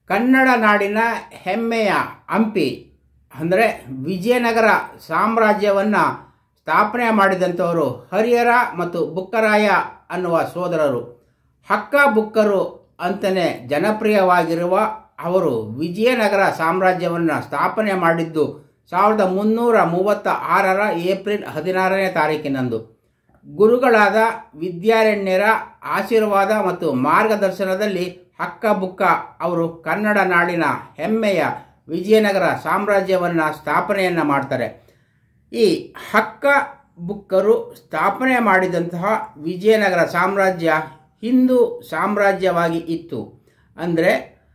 ಕನ್ನಡ ನಾಡಿನ ಹೆಮ್ಮೆಯ ಹಂಪಿ ಅಂದರೆ ವಿಜಯನಗರ ಸಾಮ್ರಾಜ್ಯವನ್ನು ಸ್ಥಾಪನೆ ಮಾಡಿದಂಥವರು ಹರಿಹರ ಮತ್ತು ಬುಕ್ಕರಾಯ ಅನ್ನುವ ಸೋದರರು ಹಕ್ಕ ಬುಕ್ಕರು ಅಂತಲೇ ಜನಪ್ರಿಯವಾಗಿರುವ ಅವರು ವಿಜಯನಗರ ಸಾಮ್ರಾಜ್ಯವನ್ನು ಸ್ಥಾಪನೆ ಮಾಡಿದ್ದು ಸಾವಿರದ ಮುನ್ನೂರ ಮೂವತ್ತ ಆರರ ಏಪ್ರಿಲ್ ಹದಿನಾರನೇ ತಾರೀಕಿನಂದು ಗುರುಗಳಾದ ವಿದ್ಯಾರಣ್ಯರ ಆಶೀರ್ವಾದ ಮತ್ತು ಮಾರ್ಗದರ್ಶನದಲ್ಲಿ ಹಕ್ಕ ಬುಕ್ಕ ಅವರು ಕನ್ನಡ ನಾಡಿನ ಹೆಮ್ಮೆಯ ವಿಜಯನಗರ ಸಾಮ್ರಾಜ್ಯವನ್ನು ಸ್ಥಾಪನೆಯನ್ನು ಮಾಡ್ತಾರೆ ಈ ಹಕ್ಕ ಬುಕ್ಕರು ಸ್ಥಾಪನೆ ಮಾಡಿದಂತಹ ವಿಜಯನಗರ ಸಾಮ್ರಾಜ್ಯ ಹಿಂದೂ ಸಾಮ್ರಾಜ್ಯವಾಗಿ ಇತ್ತು ಅಂದರೆ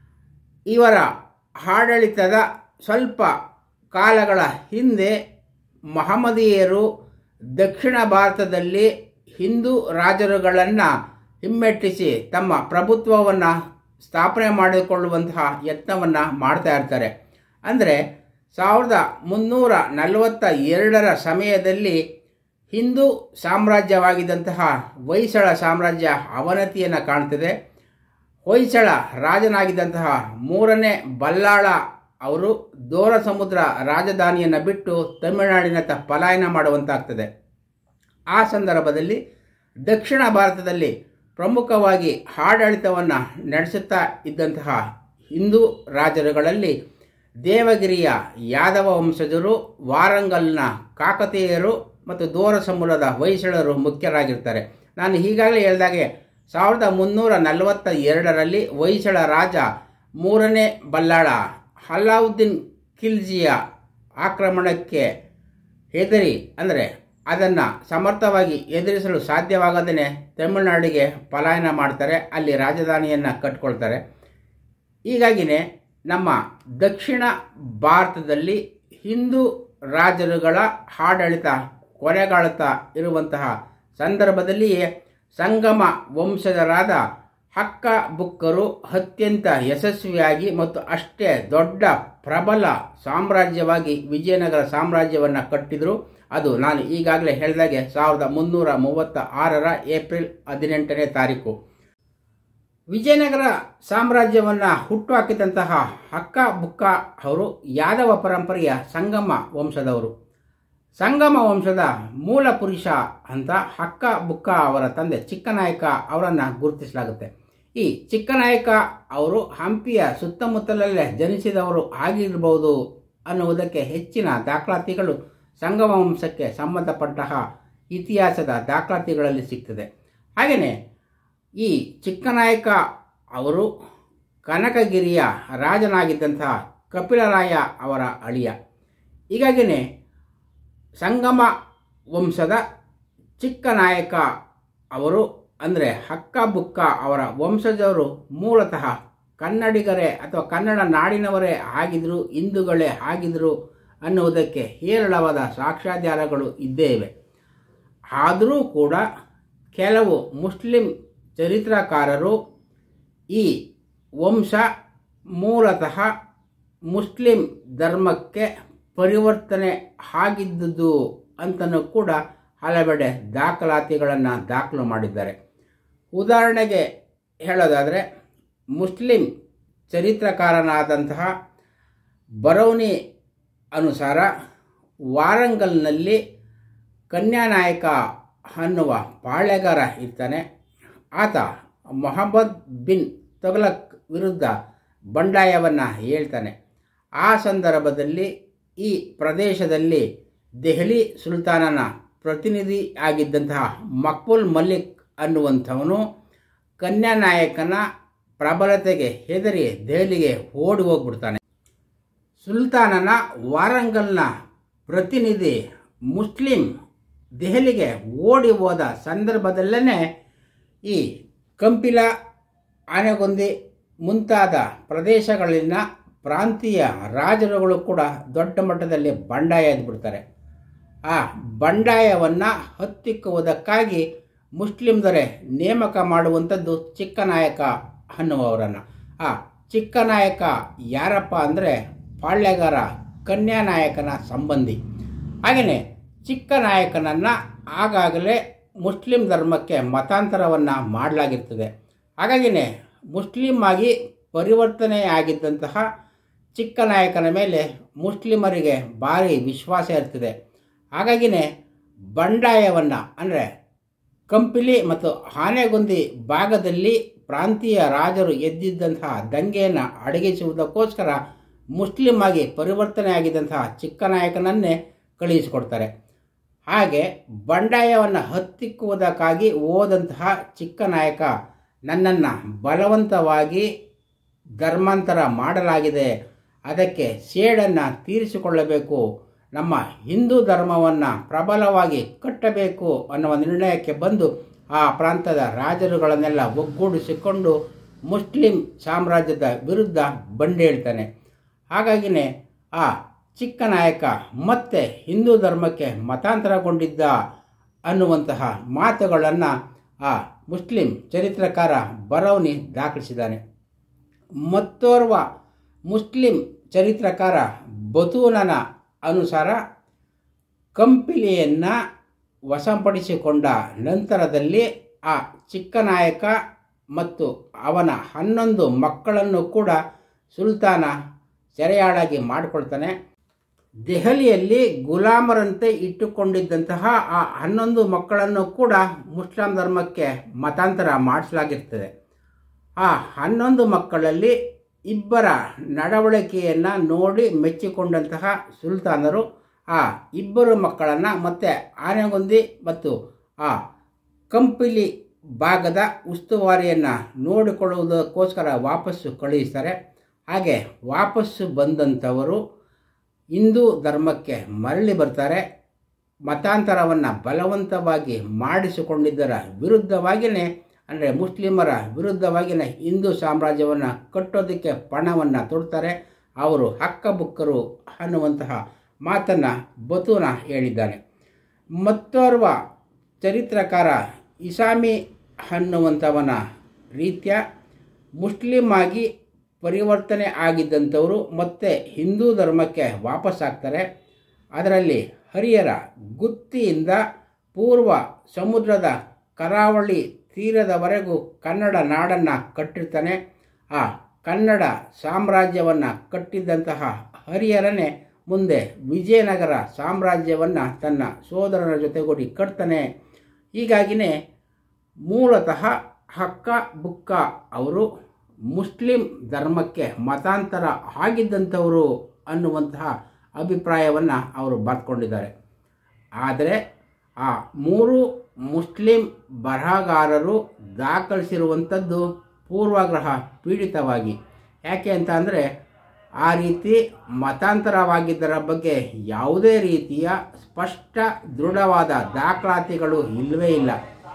ಇವರ ಆಡಳಿತದ ಸ್ವಲ್ಪ ಕಾಲಗಳ ಹಿಂದೆ ಮಹಮ್ಮದೀಯರು ದಕ್ಷಿಣ ಭಾರತದಲ್ಲಿ ಹಿಂದೂ ರಾಜರುಗಳನ್ನು ಹಿಮ್ಮೆಟ್ಟಿಸಿ ತಮ್ಮ ಪ್ರಭುತ್ವವನ್ನು ಸ್ಥಾಪನೆ ಮಾಡಿಕೊಳ್ಳುವಂತಹ ಯತ್ನವನ್ನು ಮಾಡ್ತಾ ಇರ್ತಾರೆ ಅಂದರೆ ಸಾವಿರದ ಮುನ್ನೂರ ನಲವತ್ತ ಎರಡರ ಸಮಯದಲ್ಲಿ ಹಿಂದೂ ಸಾಮ್ರಾಜ್ಯವಾಗಿದ್ದಂತಹ ಹೊಯ್ಸಳ ಸಾಮ್ರಾಜ್ಯ ಅವನತಿಯನ್ನು ಕಾಣ್ತದೆ ಹೊಯ್ಸಳ ರಾಜನಾಗಿದ್ದಂತಹ ಮೂರನೇ ಬಲ್ಲಾಳ ಅವರು ದೋರ ಸಮುದ್ರ ರಾಜಧಾನಿಯನ್ನು ಬಿಟ್ಟು ತಮಿಳುನಾಡಿನತ್ತ ಪಲಾಯನ ಮಾಡುವಂತಾಗ್ತದೆ ಆ ಸಂದರ್ಭದಲ್ಲಿ ದಕ್ಷಿಣ ಭಾರತದಲ್ಲಿ ಪ್ರಮುಖವಾಗಿ ಆಡಳಿತವನ್ನು ನಡೆಸುತ್ತಾ ಇದ್ದಂತಹ ಹಿಂದೂ ರಾಜರುಗಳಲ್ಲಿ ದೇವಗಿರಿಯ ಯಾದವ ವಂಶಜರು ವಾರಂಗಲ್ನ ಕಾಕತೀಯರು ಮತ್ತು ದೋರ ಸಮುದ್ರದ ಹೊಯ್ಸಳರು ಮುಖ್ಯರಾಗಿರ್ತಾರೆ ನಾನು ಈಗಾಗಲೇ ಹೇಳಿದಾಗೆ ಸಾವಿರದ ಮುನ್ನೂರ ನಲವತ್ತ ಎರಡರಲ್ಲಿ ಹೊಯ್ಸಳ ರಾಜ ಮೂರನೇ ಬಲ್ಲಾಳ ಅಲಾವುದ್ದೀನ್ ಖಿಲ್ಜಿಯ ಆಕ್ರಮಣಕ್ಕೆ ಹೆದರಿ ಅಂದರೆ ಅದನ್ನು ಸಮರ್ಥವಾಗಿ ಎದುರಿಸಲು ಸಾಧ್ಯವಾಗದೇ ತಮಿಳುನಾಡಿಗೆ ಪಲಾಯನ ಮಾಡ್ತಾರೆ ಅಲ್ಲಿ ರಾಜಧಾನಿಯನ್ನು ಕಟ್ಕೊಳ್ತಾರೆ ಹೀಗಾಗಿಯೇ ನಮ್ಮ ದಕ್ಷಿಣ ಭಾರತದಲ್ಲಿ ಹಿಂದೂ ರಾಜರುಗಳ ಆಡಳಿತ ಕೊನೆಗಾಳುತ್ತಾ ಇರುವಂತಹ ಸಂದರ್ಭದಲ್ಲಿಯೇ ಸಂಗಮ ವಂಶಜರಾದ ಹಕ್ಕ ಬುಕ್ಕರು ಅತ್ಯಂತ ಯಶಸ್ವಿಯಾಗಿ ಮತ್ತು ಅಷ್ಟೇ ದೊಡ್ಡ ಪ್ರಬಲ ಸಾಮ್ರಾಜ್ಯವಾಗಿ ವಿಜಯನಗರ ಸಾಮ್ರಾಜ್ಯವನ್ನು ಕಟ್ಟಿದರು ಅದು ನಾನು ಈಗಾಗಲೇ ಹೇಳಿದಾಗೆ ಸಾವಿರದ ಮುನ್ನೂರ ಮೂವತ್ತ ಆರರ ಏಪ್ರಿಲ್ ಹದಿನೆಂಟನೇ ತಾರೀಕು ವಿಜಯನಗರ ಸಾಮ್ರಾಜ್ಯವನ್ನು ಹುಟ್ಟುಹಾಕಿದಂತಹ ಹಕ್ಕ ಬುಕ್ಕ ಅವರು ಯಾದವ ಪರಂಪರೆಯ ಸಂಗಮ ವಂಶದವರು ಸಂಗಮ ವಂಶದ ಮೂಲ ಪುರುಷ ಅಂತ ಹಕ್ಕ ಬುಕ್ಕ ಅವರ ತಂದೆ ಚಿಕ್ಕನಾಯಕ ಅವರನ್ನು ಗುರುತಿಸಲಾಗುತ್ತೆ ಈ ಚಿಕ್ಕನಾಯಕ ಅವರು ಹಂಪಿಯ ಸುತ್ತಮುತ್ತಲಲ್ಲೇ ಜನಿಸಿದವರು ಆಗಿರಬಹುದು ಅನ್ನುವುದಕ್ಕೆ ಹೆಚ್ಚಿನ ದಾಖಲಾತಿಗಳು ಸಂಗಮ ವಂಶಕ್ಕೆ ಸಂಬಂಧಪಟ್ಟಂತಹ ಇತಿಹಾಸದ ದಾಖಲಾತಿಗಳಲ್ಲಿ ಸಿಗ್ತದೆ ಹಾಗೆಯೇ ಈ ಚಿಕ್ಕನಾಯಕ ಅವರು ಕನಕಗಿರಿಯ ರಾಜನಾಗಿದ್ದಂತಹ ಕಪಿಲರಾಯ ಅವರ ಅಳಿಯ ಹೀಗಾಗಿಯೇ ಸಂಗಮ ವಂಶದ ಚಿಕ್ಕನಾಯಕ ಅವರು ಅಂದರೆ ಹಕ್ಕ ಬುಕ್ಕ ಅವರ ವಂಶಜರು ಮೂಲತಃ ಕನ್ನಡಿಗರೇ ಅಥವಾ ಕನ್ನಡ ನಾಡಿನವರೇ ಆಗಿದ್ರು ಹಿಂದೂಗಳೇ ಆಗಿದ್ರು ಅನ್ನುವುದಕ್ಕೆ ಹೇರಳವಾದ ಸಾಕ್ಷ್ಯಾಧಾರಗಳು ಇದ್ದೇ ಇವೆ ಆದರೂ ಕೂಡ ಕೆಲವು ಮುಸ್ಲಿಂ ಚರಿತ್ರಕಾರರು ಈ ವಂಶ ಮೂಲತಃ ಮುಸ್ಲಿಂ ಧರ್ಮಕ್ಕೆ ಪರಿವರ್ತನೆ ಆಗಿದ್ದುದು ಅಂತಲೂ ಕೂಡ ಹಲವೆಡೆ ದಾಖಲಾತಿಗಳನ್ನು ದಾಖಲು ಮಾಡಿದ್ದಾರೆ ಉದಾಹರಣೆಗೆ ಹೇಳೋದಾದರೆ ಮುಸ್ಲಿಂ ಚರಿತ್ರಕಾರನಾದಂತಹ ಬರೌನಿ ಅನುಸಾರ ವಾರಂಗಲ್ನಲ್ಲಿ ಕನ್ಯಾನಾಯಕ ಅನ್ನುವ ಪಾಳೆಗಾರ ಇರ್ತಾನೆ ಆತ ಮೊಹಮ್ಮದ್ ಬಿನ್ ತೊಗಲಕ್ ವಿರುದ್ಧ ಬಂಡಾಯವನ್ನು ಹೇಳ್ತಾನೆ ಆ ಸಂದರ್ಭದಲ್ಲಿ ಈ ಪ್ರದೇಶದಲ್ಲಿ ದೆಹಲಿ ಸುಲ್ತಾನನ ಪ್ರತಿನಿಧಿ ಆಗಿದ್ದಂತಹ ಮಕ್ಬುಲ್ ಮಲ್ಲಿಕ್ ಅನ್ನುವಂಥವನು ಕನ್ಯಾನಾಯಕನ ಪ್ರಬಲತೆಗೆ ಹೆದರಿ ದೆಹಲಿಗೆ ಓಡಿ ಹೋಗ್ಬಿಡ್ತಾನೆ ಸುಲ್ತಾನನ ವಾರಂಗಲ್ನ ಪ್ರತಿನಿಧಿ ಮುಸ್ಲಿಂ ದೆಹಲಿಗೆ ಓಡಿ ಹೋದ ಸಂದರ್ಭದಲ್ಲೇ ಈ ಕಂಪಿಲ ಆನೆಗೊಂದಿ ಮುಂತಾದ ಪ್ರದೇಶಗಳಲ್ಲಿನ ಪ್ರಾಂತೀಯ ರಾಜರುಗಳು ಕೂಡ ದೊಡ್ಡ ಮಟ್ಟದಲ್ಲಿ ಬಂಡಾಯ ಎದ್ಬಿಡ್ತಾರೆ ಆ ಬಂಡಾಯವನ್ನು ಹತ್ತಿಕ್ಕುವುದಕ್ಕಾಗಿ ಮುಸ್ಲಿಂ ದೊರೆ ನೇಮಕ ಮಾಡುವಂಥದ್ದು ಚಿಕ್ಕನಾಯಕ ಅನ್ನುವವರನ್ನು ಆ ಚಿಕ್ಕನಾಯಕ ಯಾರಪ್ಪ ಅಂದರೆ ಪಾಳ್ಯಗಾರ ಕನ್ಯಾನಾಯಕನ ಸಂಬಂಧಿ ಹಾಗೆಯೇ ಚಿಕ್ಕನಾಯಕನನ್ನು ಆಗಾಗಲೇ ಮುಸ್ಲಿಂ ಧರ್ಮಕ್ಕೆ ಮತಾಂತರವನ್ನು ಮಾಡಲಾಗಿರ್ತದೆ ಹಾಗಾಗಿನೇ ಮುಸ್ಲಿಂ ಆಗಿ ಪರಿವರ್ತನೆಯಾಗಿದ್ದಂತಹ ಚಿಕ್ಕನಾಯಕನ ಮೇಲೆ ಮುಸ್ಲಿಮರಿಗೆ ಭಾರಿ ವಿಶ್ವಾಸ ಇರ್ತದೆ ಹಾಗಾಗಿನೇ ಬಂಡಾಯವನ್ನು ಅಂದರೆ ಕಂಪಿಲಿ ಮತ್ತು ಆನೆಗೊಂದಿ ಭಾಗದಲ್ಲಿ ಪ್ರಾಂತೀಯ ರಾಜರು ಎದ್ದಿದ್ದಂತಹ ದಂಗೆಯನ್ನು ಅಡಗಿಸುವುದಕ್ಕೋಸ್ಕರ ಮುಸ್ಲಿಂ ಆಗಿ ಪರಿವರ್ತನೆಯಾಗಿದ್ದಂತಹ ಚಿಕ್ಕನಾಯಕನನ್ನೇ ಕಳುಹಿಸಿಕೊಡ್ತಾರೆ ಹಾಗೆ ಬಂಡಾಯವನ್ನು ಹತ್ತಿಕ್ಕುವುದಕ್ಕಾಗಿ ಹೋದಂತಹ ಚಿಕ್ಕನಾಯಕ ನನ್ನನ್ನು ಬಲವಂತವಾಗಿ ಧರ್ಮಾಂತರ ಮಾಡಲಾಗಿದೆ ಅದಕ್ಕೆ ಸೇಡನ್ನು ತೀರಿಸಿಕೊಳ್ಳಬೇಕು ನಮ್ಮ ಹಿಂದೂ ಧರ್ಮವನ್ನು ಪ್ರಬಲವಾಗಿ ಕಟ್ಟಬೇಕು ಅನ್ನುವ ನಿರ್ಣಯಕ್ಕೆ ಬಂದು ಆ ಪ್ರಾಂತದ ರಾಜರುಗಳನ್ನೆಲ್ಲ ಒಗ್ಗೂಡಿಸಿಕೊಂಡು ಮುಸ್ಲಿಂ ಸಾಮ್ರಾಜ್ಯದ ವಿರುದ್ಧ ಬಂಡೇಳ್ತಾನೆ ಹಾಗಾಗಿನೇ ಆ ಚಿಕ್ಕ ನಾಯಕ ಮತ್ತೆ ಹಿಂದೂ ಧರ್ಮಕ್ಕೆ ಮತಾಂತರಗೊಂಡಿದ್ದ ಅನ್ನುವಂತಹ ಮಾತುಗಳನ್ನು ಆ ಮುಸ್ಲಿಂ ಚರಿತ್ರಕಾರ ಬರೌನಿ ದಾಖಲಿಸಿದ್ದಾನೆ ಮತ್ತೋರ್ವ ಮುಸ್ಲಿಂ ಚರಿತ್ರಕಾರ ಬತೂನನ ಅನುಸಾರ ಕಂಪಿಲಿಯನ್ನು ವಶಪಡಿಸಿಕೊಂಡ ನಂತರದಲ್ಲಿ ಆ ಚಿಕ್ಕನಾಯಕ ಮತ್ತು ಅವನ ಹನ್ನೊಂದು ಮಕ್ಕಳನ್ನು ಕೂಡ ಸುಲ್ತಾನ ಸೆರೆಯಾಳಾಗಿ ಮಾಡಿಕೊಳ್ತಾನೆ ದೆಹಲಿಯಲ್ಲಿ ಗುಲಾಮರಂತೆ ಇಟ್ಟುಕೊಂಡಿದ್ದಂತಹ ಆ ಹನ್ನೊಂದು ಮಕ್ಕಳನ್ನು ಕೂಡ ಮುಸ್ಲಿಂ ಧರ್ಮಕ್ಕೆ ಮತಾಂತರ ಮಾಡಿಸಲಾಗಿರ್ತದೆ ಆ ಹನ್ನೊಂದು ಮಕ್ಕಳಲ್ಲಿ ಇಬ್ಬರ ನಡವಳಿಕೆಯನ್ನು ನೋಡಿ ಮೆಚ್ಚಿಕೊಂಡಂತಹ ಸುಲ್ತಾನರು ಆ ಇಬ್ಬರು ಮಕ್ಕಳನ್ನು ಮತ್ತೆ ಆನೆಗೊಂದಿ ಮತ್ತು ಆ ಕಂಪಿಲಿ ಭಾಗದ ಉಸ್ತುವಾರಿಯನ್ನು ನೋಡಿಕೊಳ್ಳುವುದಕ್ಕೋಸ್ಕರ ವಾಪಸ್ಸು ಕಳುಹಿಸ್ತಾರೆ ಹಾಗೆ ವಾಪಸ್ಸು ಬಂದಂಥವರು ಹಿಂದೂ ಧರ್ಮಕ್ಕೆ ಮರಳಿ ಬರ್ತಾರೆ ಮತಾಂತರವನ್ನು ಬಲವಂತವಾಗಿ ಮಾಡಿಸಿಕೊಂಡಿದ್ದರ ವಿರುದ್ಧವಾಗಿಯೇ ಅಂದರೆ ಮುಸ್ಲಿಮರ ವಿರುದ್ಧವಾಗಿಯೇ ಹಿಂದೂ ಸಾಮ್ರಾಜ್ಯವನ್ನು ಕಟ್ಟೋದಕ್ಕೆ ಪಣವನ್ನು ತೊಡ್ತಾರೆ ಅವರು ಹಕ್ಕಬುಕ್ಕರು ಅನ್ನುವಂತಹ ಮಾತನ್ನು ಬತೂನ ಹೇಳಿದ್ದಾನೆ ಮತ್ತೋರ್ವ ಚರಿತ್ರಕಾರ ಇಸಾಮಿ ಅನ್ನುವಂಥವನ ರೀತ್ಯ ಮುಸ್ಲಿಂ ಆಗಿ ಪರಿವರ್ತನೆ ಆಗಿದ್ದಂಥವರು ಮತ್ತೆ ಹಿಂದೂ ಧರ್ಮಕ್ಕೆ ವಾಪಸ್ಸಾಗ್ತಾರೆ ಅದರಲ್ಲಿ ಹರಿಯರ ಗುತ್ತಿಯಿಂದ ಪೂರ್ವ ಸಮುದ್ರದ ಕರಾವಳಿ ತೀರದವರೆಗೂ ಕನ್ನಡ ನಾಡನ್ನು ಕಟ್ಟಿರ್ತಾನೆ ಆ ಕನ್ನಡ ಸಾಮ್ರಾಜ್ಯವನ್ನು ಕಟ್ಟಿದ್ದಂತಹ ಹರಿಯರನೇ ಮುಂದೆ ವಿಜಯನಗರ ಸಾಮ್ರಾಜ್ಯವನ್ನು ತನ್ನ ಸೋದರನ ಜೊತೆಗೂಡಿ ಕಟ್ತಾನೆ ಹೀಗಾಗಿನೇ ಮೂಲತಃ ಹಕ್ಕ ಬುಕ್ಕ ಅವರು ಮುಸ್ಲಿಂ ಧರ್ಮಕ್ಕೆ ಮತಾಂತರ ಆಗಿದ್ದಂಥವರು ಅನ್ನುವಂತಹ ಅಭಿಪ್ರಾಯವನ್ನು ಅವರು ಬರ್ಕೊಂಡಿದ್ದಾರೆ ಆದರೆ ಆ ಮೂರು ಮುಸ್ಲಿಂ ಬರಹಗಾರರು ದಾಖಲಿಸಿರುವಂಥದ್ದು ಪೂರ್ವಗ್ರಹ ಪೀಡಿತವಾಗಿ ಯಾಕೆ ಅಂತ ಅಂದರೆ ಆ ರೀತಿ ಮತಾಂತರವಾಗಿದ್ದರ ಬಗ್ಗೆ ಯಾವುದೇ ರೀತಿಯ ಸ್ಪಷ್ಟ ದೃಢವಾದ ದಾಖಲಾತಿಗಳು ಇಲ್ಲವೇ ಇಲ್ಲ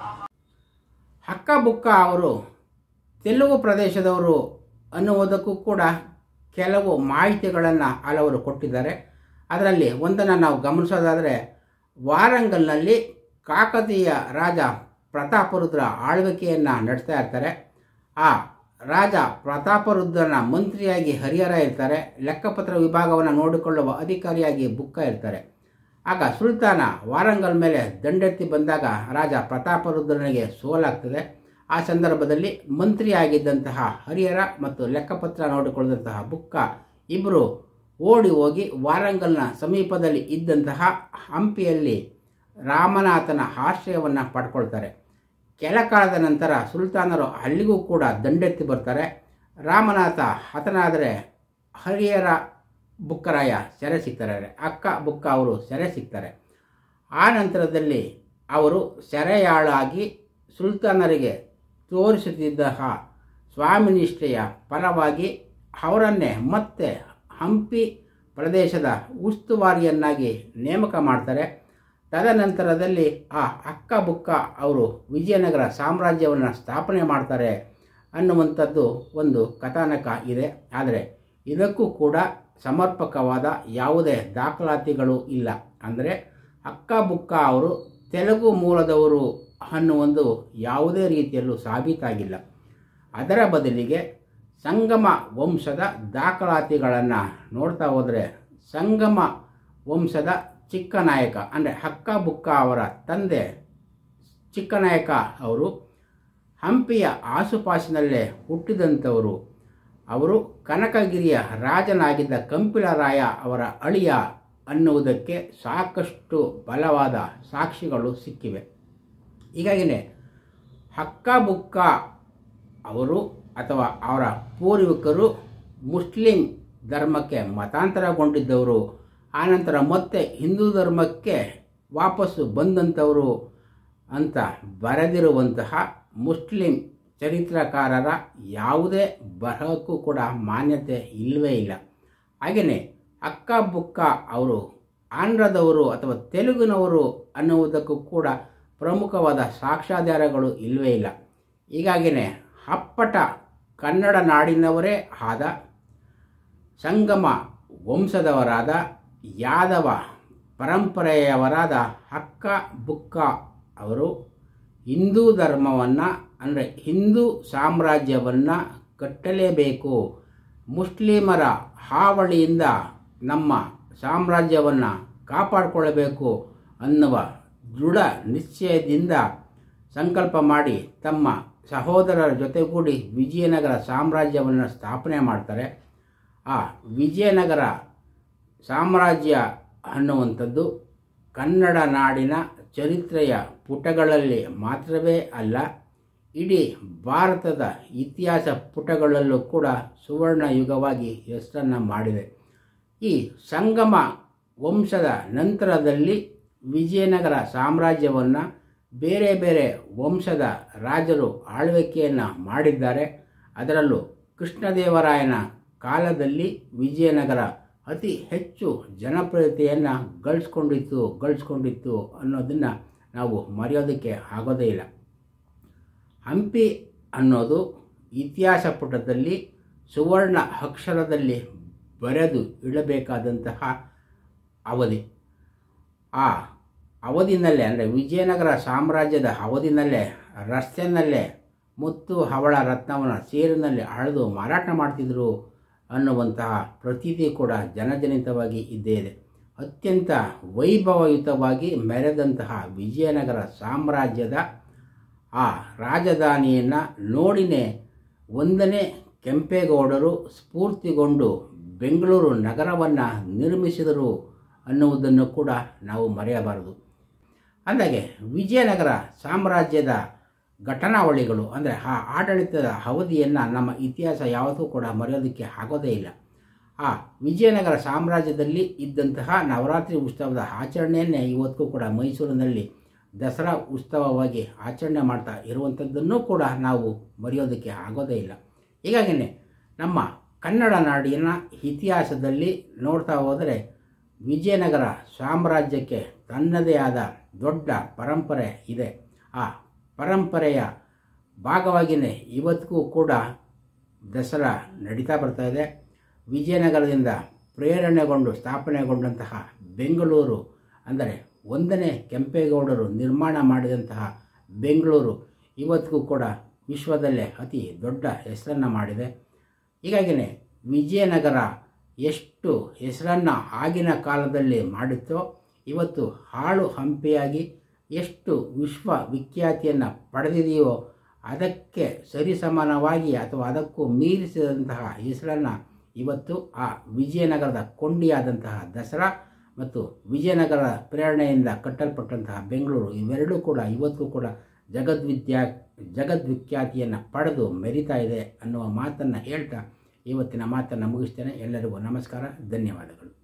ಹಕ್ಕ ಬುಕ್ಕ ಅವರು ತೆಲುಗು ಪ್ರದೇಶದವರು ಅನ್ನುವುದಕ್ಕೂ ಕೂಡ ಕೆಲವು ಮಾಹಿತಿಗಳನ್ನು ಹಲವರು ಕೊಟ್ಟಿದ್ದಾರೆ ಅದರಲ್ಲಿ ಒಂದನ್ನು ನಾವು ಗಮನಿಸೋದಾದರೆ ವಾರಂಗಲ್ನಲ್ಲಿ ಕಾಕತೀಯ ರಾಜ ಪ್ರತಾಪರುದ್ರ ಆಳ್ವಿಕೆಯನ್ನು ನಡೆಸ್ತಾ ಇರ್ತಾರೆ ಆ ರಾಜ ಪ್ರತಾಪರುದ್ರನ ಮಂತ್ರಿಯಾಗಿ ಹರಿಹರ ಇರ್ತಾರೆ ಲೆಕ್ಕಪತ್ರ ವಿಭಾಗವನ್ನು ನೋಡಿಕೊಳ್ಳುವ ಅಧಿಕಾರಿಯಾಗಿ ಬುಕ್ಕ ಇರ್ತಾರೆ ಆಗ ಸುಲ್ತಾನ ವಾರಂಗಲ್ ಮೇಲೆ ದಂಡೆತ್ತಿ ಬಂದಾಗ ರಾಜ ಪ್ರತಾಪರುದ್ರನಿಗೆ ಸೋಲಾಗ್ತದೆ ಆ ಸಂದರ್ಭದಲ್ಲಿ ಮಂತ್ರಿಯಾಗಿದ್ದಂತಹ ಹರಿಹರ ಮತ್ತು ಲೆಕ್ಕಪತ್ರ ನೋಡಿಕೊಳ್ಳದಂತಹ ಬುಕ್ಕ ಇಬ್ಬರು ಓಡಿ ಹೋಗಿ ವಾರಂಗಲ್ನ ಸಮೀಪದಲ್ಲಿ ಇದ್ದಂತಹ ಹಂಪಿಯಲ್ಲಿ ರಾಮನಾಥನ ಆಶ್ರಯವನ್ನು ಪಡ್ಕೊಳ್ತಾರೆ ಕೆಲ ಕಾಲದ ನಂತರ ಸುಲ್ತಾನರು ಅಲ್ಲಿಗೂ ಕೂಡ ದಂಡೆತ್ತಿ ಬರ್ತಾರೆ ರಾಮನಾಥ ಹತನಾದರೆ ಹರಿಹರ ಬುಕ್ಕರಾಯ ಸೆರೆ ಸಿಗ್ತಾರೆ ಅಕ್ಕ ಬುಕ್ಕ ಅವರು ಸೆರೆ ಸಿಗ್ತಾರೆ ಆ ನಂತರದಲ್ಲಿ ಅವರು ಸೆರೆಯಾಳಾಗಿ ಸುಲ್ತಾನರಿಗೆ ತೋರಿಸುತ್ತಿದ್ದ ಸ್ವಾಮಿನಿಷ್ಠೆಯ ಫಲವಾಗಿ ಅವರನ್ನೇ ಮತ್ತೆ ಹಂಪಿ ಪ್ರದೇಶದ ಉಸ್ತುವಾರಿಯನ್ನಾಗಿ ನೇಮಕ ಮಾಡ್ತಾರೆ ತದನಂತರದಲ್ಲಿ ಆ ಅಕ್ಕ ಬುಕ್ಕ ಅವರು ವಿಜಯನಗರ ಸಾಮ್ರಾಜ್ಯವನ್ನು ಸ್ಥಾಪನೆ ಮಾಡ್ತಾರೆ ಅನ್ನುವಂಥದ್ದು ಒಂದು ಕಥಾನಕ ಇದೆ ಆದರೆ ಇದಕ್ಕೂ ಕೂಡ ಸಮರ್ಪಕವಾದ ಯಾವುದೇ ದಾಖಲಾತಿಗಳು ಇಲ್ಲ ಅಂದರೆ ಅಕ್ಕ ಬುಕ್ಕ ಅವರು ತೆಲುಗು ಮೂಲದವರು ಅನ್ನುವೊಂದು ಯಾವುದೇ ರೀತಿಯಲ್ಲೂ ಸಾಬೀತಾಗಿಲ್ಲ ಅದರ ಬದಲಿಗೆ ಸಂಗಮ ವಂಶದ ದಾಖಲಾತಿಗಳನ್ನು ನೋಡ್ತಾ ಹೋದರೆ ಸಂಗಮ ವಂಶದ ಚಿಕ್ಕನಾಯಕ ಅಂದರೆ ಹಕ್ಕ ಬುಕ್ಕ ಅವರ ತಂದೆ ಚಿಕ್ಕನಾಯಕ ಅವರು ಹಂಪಿಯ ಆಸುಪಾಸಿನಲ್ಲೇ ಹುಟ್ಟಿದಂಥವರು ಅವರು ಕನಕಗಿರಿಯ ರಾಜನಾಗಿದ್ದ ಕಂಪಿಲರಾಯ ಅವರ ಅಳಿಯ ಅನ್ನುವುದಕ್ಕೆ ಸಾಕಷ್ಟು ಬಲವಾದ ಸಾಕ್ಷಿಗಳು ಸಿಕ್ಕಿವೆ ಹೀಗಾಗಿಯೇ ಹಕ್ಕಬುಕ್ಕ ಅವರು ಅಥವಾ ಅವರ ಪೂರ್ವಿಕರು ಮುಸ್ಲಿಂ ಧರ್ಮಕ್ಕೆ ಮತಾಂತರಗೊಂಡಿದ್ದವರು ಆನಂತರ ಮತ್ತೆ ಹಿಂದೂ ಧರ್ಮಕ್ಕೆ ವಾಪಸ್ಸು ಬಂದಂಥವರು ಅಂತ ಬರೆದಿರುವಂತಹ ಮುಸ್ಲಿಂ ಚರಿತ್ರಕಾರರ ಯಾವುದೇ ಬರಹಕ್ಕೂ ಕೂಡ ಮಾನ್ಯತೆ ಇಲ್ಲವೇ ಇಲ್ಲ ಹಾಗೆಯೇ ಅಕ್ಕ ಬುಕ್ಕ ಅವರು ಆಂಧ್ರದವರು ಅಥವಾ ತೆಲುಗಿನವರು ಅನ್ನುವುದಕ್ಕೂ ಕೂಡ ಪ್ರಮುಖವಾದ ಸಾಕ್ಷ್ಯಾಧಾರಗಳು ಇಲ್ಲವೇ ಇಲ್ಲ ಹೀಗಾಗಿಯೇ ಅಪ್ಪಟ ಕನ್ನಡ ನಾಡಿನವರೇ ಆದ ಸಂಗಮ ವಂಶದವರಾದ ಯಾದವ ಪರಂಪರೆಯವರಾದ ಅಕ್ಕ ಬುಕ್ಕ ಅವರು ಹಿಂದೂ ಧರ್ಮವನ್ನು ಅಂದರೆ ಹಿಂದೂ ಸಾಮ್ರಾಜ್ಯವನ್ನು ಕಟ್ಟಲೇಬೇಕು ಮುಸ್ಲಿಮರ ಹಾವಳಿಯಿಂದ ನಮ್ಮ ಸಾಮ್ರಾಜ್ಯವನ್ನು ಕಾಪಾಡಿಕೊಳ್ಳಬೇಕು ಅನ್ನುವ ದೃಢ ನಿಶ್ಚಯದಿಂದ ಸಂಕಲ್ಪ ಮಾಡಿ ತಮ್ಮ ಸಹೋದರರ ಜೊತೆಗೂಡಿ ವಿಜಯನಗರ ಸಾಮ್ರಾಜ್ಯವನ್ನು ಸ್ಥಾಪನೆ ಮಾಡ್ತಾರೆ ಆ ವಿಜಯನಗರ ಸಾಮ್ರಾಜ್ಯ ಅನ್ನುವಂಥದ್ದು ಕನ್ನಡ ನಾಡಿನ ಚರಿತ್ರೆಯ ಪುಟಗಳಲ್ಲಿ ಮಾತ್ರವೇ ಅಲ್ಲ ಇಡೀ ಭಾರತದ ಇತಿಹಾಸ ಪುಟಗಳಲ್ಲೂ ಕೂಡ ಸುವರ್ಣ ಯುಗವಾಗಿ ಹೆಸರನ್ನು ಮಾಡಿದೆ ಈ ಸಂಗಮ ವಂಶದ ನಂತರದಲ್ಲಿ ವಿಜಯನಗರ ಸಾಮ್ರಾಜ್ಯವನ್ನು ಬೇರೆ ಬೇರೆ ವಂಶದ ರಾಜರು ಆಳ್ವಿಕೆಯನ್ನು ಮಾಡಿದ್ದಾರೆ ಅದರಲ್ಲೂ ಕೃಷ್ಣದೇವರಾಯನ ಕಾಲದಲ್ಲಿ ವಿಜಯನಗರ ಅತಿ ಹೆಚ್ಚು ಜನಪ್ರಿಯತೆಯನ್ನು ಗಳಿಸ್ಕೊಂಡಿತ್ತು ಗಳಿಸ್ಕೊಂಡಿತ್ತು ಅನ್ನೋದನ್ನು ನಾವು ಮರೆಯೋದಕ್ಕೆ ಆಗೋದೇ ಇಲ್ಲ ಹಂಪಿ ಅನ್ನೋದು ಇತಿಹಾಸ ಪುಟದಲ್ಲಿ ಸುವರ್ಣ ಅಕ್ಷರದಲ್ಲಿ ಬರೆದು ಇಡಬೇಕಾದಂತಹ ಅವಧಿ ಆ ಅವಧಿನಲ್ಲೇ ಅಂದರೆ ವಿಜಯನಗರ ಸಾಮ್ರಾಜ್ಯದ ಅವಧಿನಲ್ಲೇ ರಸ್ತೆಯಲ್ಲೇ ಮುತ್ತು ಹವಳ ರತ್ನವನ್ನು ಸೇರಿನಲ್ಲಿ ಅಳೆದು ಮಾರಾಟ ಮಾಡ್ತಿದ್ರು ಅನ್ನುವಂತಹ ಪ್ರತೀತಿ ಕೂಡ ಜನಜನಿತವಾಗಿ ಇದ್ದೇ ಇದೆ ಅತ್ಯಂತ ವೈಭವಯುತವಾಗಿ ಮೆರೆದಂತಹ ವಿಜಯನಗರ ಸಾಮ್ರಾಜ್ಯದ ಆ ರಾಜಧಾನಿಯನ್ನು ನೋಡಿನೇ ಒಂದನೇ ಕೆಂಪೇಗೌಡರು ಸ್ಫೂರ್ತಿಗೊಂಡು ಬೆಂಗಳೂರು ನಗರವನ್ನು ನಿರ್ಮಿಸಿದರು ಅನ್ನುವುದನ್ನು ಕೂಡ ನಾವು ಮರೆಯಬಾರದು ಅಂದಾಗೆ ವಿಜಯನಗರ ಸಾಮ್ರಾಜ್ಯದ ಘಟನಾವಳಿಗಳು ಅಂದರೆ ಆ ಆಡಳಿತದ ಅವಧಿಯನ್ನು ನಮ್ಮ ಇತಿಹಾಸ ಯಾವತ್ತೂ ಕೂಡ ಮರೆಯೋದಕ್ಕೆ ಆಗೋದೇ ಇಲ್ಲ ಆ ವಿಜಯನಗರ ಸಾಮ್ರಾಜ್ಯದಲ್ಲಿ ಇದ್ದಂತಹ ನವರಾತ್ರಿ ಉತ್ಸವದ ಆಚರಣೆಯನ್ನೇ ಇವತ್ತಿಗೂ ಕೂಡ ಮೈಸೂರಿನಲ್ಲಿ ದಸರಾ ಉತ್ಸವವಾಗಿ ಆಚರಣೆ ಮಾಡ್ತಾ ಇರುವಂಥದ್ದನ್ನು ಕೂಡ ನಾವು ಮರೆಯೋದಕ್ಕೆ ಆಗೋದೇ ಇಲ್ಲ ಹೀಗಾಗಿಯೇ ನಮ್ಮ ಕನ್ನಡ ನಾಡಿನ ಇತಿಹಾಸದಲ್ಲಿ ನೋಡ್ತಾ ಹೋದರೆ ವಿಜಯನಗರ ಸಾಮ್ರಾಜ್ಯಕ್ಕೆ ತನ್ನದೇ ಆದ ದೊಡ್ಡ ಪರಂಪರೆ ಇದೆ ಆ ಪರಂಪರೆಯ ಭಾಗವಾಗಿಯೇ ಇವತ್ತಿಗೂ ಕೂಡ ದಸರಾ ನಡೀತಾ ಬರ್ತಾ ಇದೆ ವಿಜಯನಗರದಿಂದ ಪ್ರೇರಣೆಗೊಂಡು ಸ್ಥಾಪನೆಗೊಂಡಂತಹ ಬೆಂಗಳೂರು ಅಂದರೆ ಒಂದನೇ ಕೆಂಪೇಗೌಡರು ನಿರ್ಮಾಣ ಮಾಡಿದಂತಹ ಬೆಂಗಳೂರು ಇವತ್ತಿಗೂ ಕೂಡ ವಿಶ್ವದಲ್ಲೇ ಅತಿ ದೊಡ್ಡ ಹೆಸರನ್ನು ಮಾಡಿದೆ ಹೀಗಾಗಿಯೇ ವಿಜಯನಗರ ಎಷ್ಟು ಹೆಸರನ್ನು ಆಗಿನ ಕಾಲದಲ್ಲಿ ಮಾಡಿತ್ತೋ ಇವತ್ತು ಹಾಳು ಹಂಪಿಯಾಗಿ ಎಷ್ಟು ವಿಶ್ವ ವಿಖ್ಯಾತಿಯನ್ನು ಪಡೆದಿದೆಯೋ ಅದಕ್ಕೆ ಸರಿಸಮಾನವಾಗಿ ಅಥವಾ ಅದಕ್ಕೂ ಮೀರಿಸಿದಂತಹ ಹೆಸರನ್ನು ಇವತ್ತು ಆ ವಿಜಯನಗರದ ಕೊಂಡಿಯಾದಂತಹ ದಸರಾ ಮತ್ತು ವಿಜಯನಗರ ಪ್ರೇರಣೆಯಿಂದ ಕಟ್ಟಲ್ಪಟ್ಟಂತಹ ಬೆಂಗಳೂರು ಇವೆರಡೂ ಕೂಡ ಇವತ್ತು ಕೂಡ ಜಗದ್ವಿದ್ಯಾ ಜಗದ್ವಿಖ್ಯಾತಿಯನ್ನು ಪಡೆದು ಮೆರಿತಾ ಇದೆ ಅನ್ನುವ ಮಾತನ್ನು ಹೇಳ್ತಾ ಇವತ್ತಿನ ಮಾತನ್ನು ಮುಗಿಸ್ತೇನೆ ಎಲ್ಲರಿಗೂ ನಮಸ್ಕಾರ ಧನ್ಯವಾದಗಳು